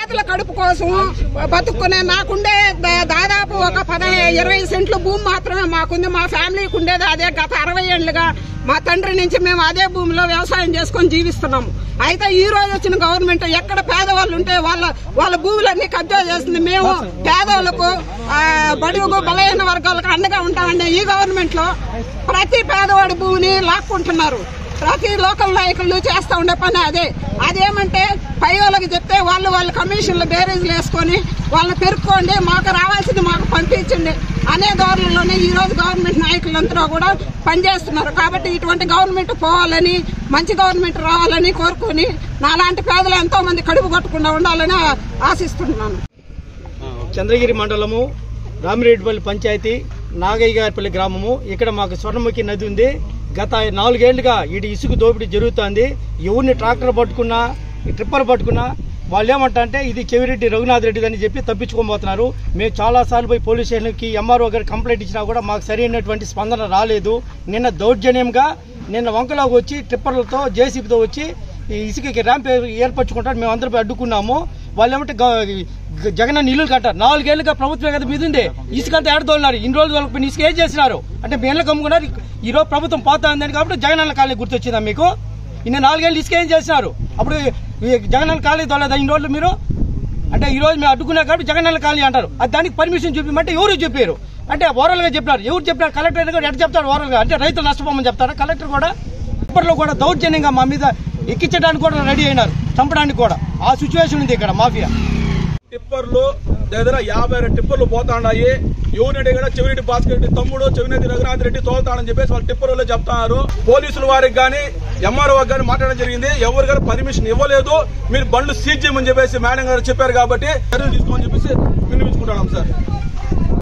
పేదల కడుపు కోసం బతుక్కునే నాకుండే దా- దాదాపు ఒక పదహై ఇరవై సెంట్లు భూమి మాత్రమే మాకుంది మా ఫ్యామిలీకి ఉండేది అదే గత అరవై ఏళ్లుగా మా తండ్రి నుంచి మేము అదే భూమిలో వ్యవసాయం చేసుకొని జీవిస్తున్నాము అయితే ఈ రోజు వచ్చిన గవర్నమెంట్ ఎక్కడ పేదవాళ్ళు ఉంటే వాళ్ళ వాళ్ళ భూములన్నీ కబ్జా చేస్తుంది మేము పేదవాళ్ళకు ఆ, బడుగు బలహీన వర్గాలకు అండగా ఉంటామండి ఈ గవర్నమెంట్ లో ప్రతి పేదవాడి భూమిని లాక్కుంటున్నారు ప్రతి లోకల్ నాయకులు చేస్తా ఉండే పని అదే అదేమంటే పై వాళ్ళకి చెప్తే వాళ్ళు వాళ్ళ కమిషన్లు బేరేజ్లు వేసుకొని వాళ్ళని పెరుక్కోండి మాకు రావాల్సింది మాకు పంపించండి అనే ధోరణిలోనే ఈ రోజు గవర్నమెంట్ నాయకులందరూ కూడా పనిచేస్తున్నారు కాబట్టి ఇటువంటి గవర్నమెంట్ పోవాలని మంచి గవర్నమెంట్ రావాలని కోరుకొని నాలాంటి పేదలు ఎంతో మంది కడుపు కొట్టకుండా ఉండాలని ఆశిస్తున్నాను చంద్రగిరి మండలము రామిరెడ్డిపల్లి పంచాయతీ నాగయ్య గారిపల్లి గ్రామము ఇక్కడ మాకు స్వర్ణముఖి నది ఉంది గత నాలుగేళ్లుగా ఇటు ఇసుక దోపిడీ జరుగుతోంది ఎవరిని ట్రాక్టర్ పట్టుకున్నా ఈ ట్రిప్పర్ పట్టుకున్నా వాళ్ళు ఏమంటారంటే ఇది చెవిరెడ్డి రఘునాథ్ రెడ్డి అని చెప్పి తప్పించుకోబోతున్నారు మేము చాలా సార్లు పోయి పోలీస్ స్టేషన్కి ఎంఆర్ఓ గారు కంప్లైంట్ ఇచ్చినా కూడా మాకు సరైనటువంటి స్పందన రాలేదు నిన్న దౌర్జన్యంగా నిన్న వంకలోకి వచ్చి ట్రిప్పర్లతో జేసీబీతో వచ్చి ఈ ఇసుకకి ర్యాంప్ ఏర్పరచుకుంటారు మేము అందరూ పోయి అడ్డుకున్నాము వాళ్ళు ఏమంటే గ- జగన్ అన్న ఇల్లు కట్టారు నాలుగేళ్లుగా ప్రభుత్వం కదా మీద ఉంది ఇసుక అంతా ఏడదోలినారు ఇన్ని రోజులు వాళ్ళకి పోయిన ఇసుక ఏం చేసినారు అంటే మీ ఇళ్ళకి అమ్ముకున్నారు ఈ రోజు ప్రభుత్వం పోతా ఉందని కాబట్టి జగన్ అన్న కాలనీ గుర్తొచ్చిందా మీకు ఇన్ని నాలుగేళ్ళు ఇసుక ఏం చేసినారు అప్పుడు ఈ జగన్ అన్న కాలనీ తోలేదా ఇన్ని రోజులు మీరు అంటే ఈ రోజు మేము అడ్డుకున్నా కాబట్టి జగన్ అన్న కాలనీ అంటారు అది దానికి పర్మిషన్ చూపించమంటే ఎవరు చెప్పారు అంటే ఓవరాల్ గా చెప్పినారు ఎవరు చెప్పినారు కలెక్టర్ కూడా ఎట్లా చెప్తారు ఓవరాల్ గా అంటే రైతులు నష్టపోమని చెప్తారా కలెక్టర్ కూడా ఇప్పట్లో కూడా దౌర్జన్యంగా మా మీద ఎక్కించడానికి కూడా రెడీ అయినారు చంపడానికి కూడా ఆ సిచ్యువేషన్ ఉంది ఇక్కడ మాఫియా టిప్పర్లు దగ్గర యాభై రెండు టిప్పర్లు పోతాయి యూనిట్ కూడా చెవిరెడ్డి భాస్కర్ రెడ్డి తమ్ముడు చెవిరెడ్డి రఘునాథ్ రెడ్డి తోలుతాడని చెప్పేసి వాళ్ళు టిప్పర్లు చెప్తున్నారు పోలీసుల వారికి కానీ ఎంఆర్ఓ కానీ మాట్లాడడం జరిగింది ఎవరు గారు పర్మిషన్ ఇవ్వలేదు మీరు బండ్లు సీజ్ చేయమని చెప్పేసి మేడం గారు చెప్పారు కాబట్టి చర్యలు తీసుకోమని చెప్పేసి వినిపించుకుంటున్నాం సార్